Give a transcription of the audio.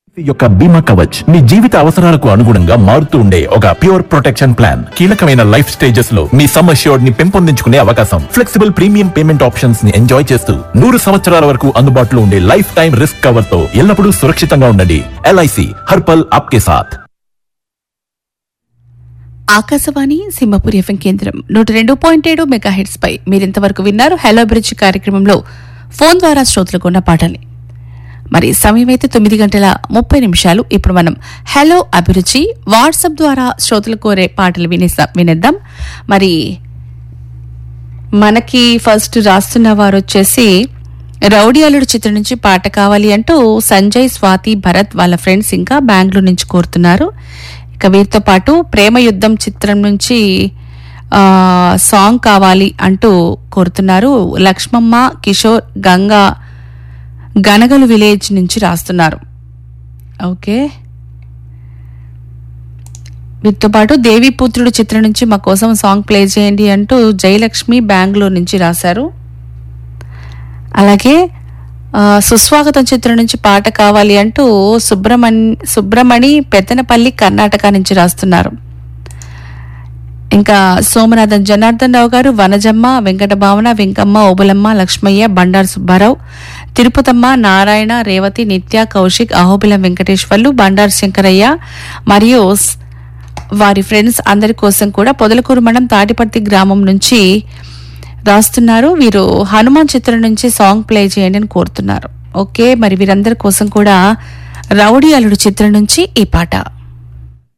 యొక్క బీమా కవచ్ మీ జీవిత అవసరాలకు అనుగుణంగా మారుతూ ఉండే ఒక ప్యూర్ ప్రొటెక్షన్ ప్లాన్ కీలకమైన లైఫ్ స్టేజెస్ లో మీ సమ్ అష్యూర్డ్ ని పెంపొందించుకునే అవకాశం ఫ్లెక్సిబుల్ ప్రీమియం పేమెంట్ ఆప్షన్స్ ని ఎంజాయ్ చేస్తూ నూరు సంవత్సరాల వరకు అందుబాటులో ఉండే లైఫ్ టైం రిస్క్ కవర్ తో ఎల్లప్పుడూ సురక్షితంగా ఉండండి ఎల్ఐసి హర్పల్ ఆప్కే సాథ్ ఆకాశవాణి సింహపూర్ ఎఫ్ఎం కేంద్రం నూట రెండు పాయింట్ ఏడు మెగా హెడ్స్ పై మీరింతవరకు విన్నారు హలో బ్రిడ్జ్ కార్యక్రమంలో ఫోన్ ద్వారా శ్రోతలకు ఉన్న పాటల్ని మరి సమయం అయితే తొమ్మిది గంటల ముప్పై నిమిషాలు ఇప్పుడు మనం హలో అభిరుచి వాట్సాప్ ద్వారా శ్రోతలు కోరే పాటలు వినేసా వినేద్దాం మరి మనకి ఫస్ట్ రాస్తున్న వారు వచ్చేసి రౌడీ అల్లుడు చిత్రం నుంచి పాట కావాలి అంటూ సంజయ్ స్వాతి భరత్ వాళ్ళ ఫ్రెండ్స్ ఇంకా బెంగళూరు నుంచి కోరుతున్నారు ఇక వీరితో పాటు ప్రేమ యుద్ధం చిత్రం నుంచి ఆ, సాంగ్ కావాలి అంటూ కోరుతున్నారు లక్ష్మమ్మ కిషోర్ గంగా గనగలు విలేజ్ నుంచి రాస్తున్నారు ఓకే వీటితో పాటు దేవీపుత్రుడు చిత్రం నుంచి మా కోసం సాంగ్ ప్లే చేయండి అంటూ జయలక్ష్మి బెంగళూరు నుంచి రాశారు అలాగే ఆ, సుస్వాగతం చిత్రం నుంచి పాట కావాలి అంటూ సుబ్రమణి సుబ్రమణి పెద్దనపల్లి కర్ణాటక నుంచి రాస్తున్నారు ఇంకా సోమనాథన్ జనార్దన్ రావు గారు వనజమ్మ వెంకట భావన వెంకమ్మ ఓబులమ్మ లక్ష్మయ్య బండారు సుబ్బారావు తిరుపతమ్మ నారాయణ రేవతి నిత్య కౌశిక్ అహోబిలం వెంకటేశ్వర్లు బండారు శంకరయ్య మరియు స్- వారి ఫ్రెండ్స్ అందరి కోసం కూడా పొదలకూరు మండలం తాటిపర్తి గ్రామం నుంచి రాస్తున్నారు వీరు హనుమాన్ చిత్రం నుంచి సాంగ్ ప్లే చేయండి అని కోరుతున్నారు ఓకే మరి వీరందరి కోసం కూడా రౌడీ అల్లుడు చిత్రం నుంచి ఈ పాట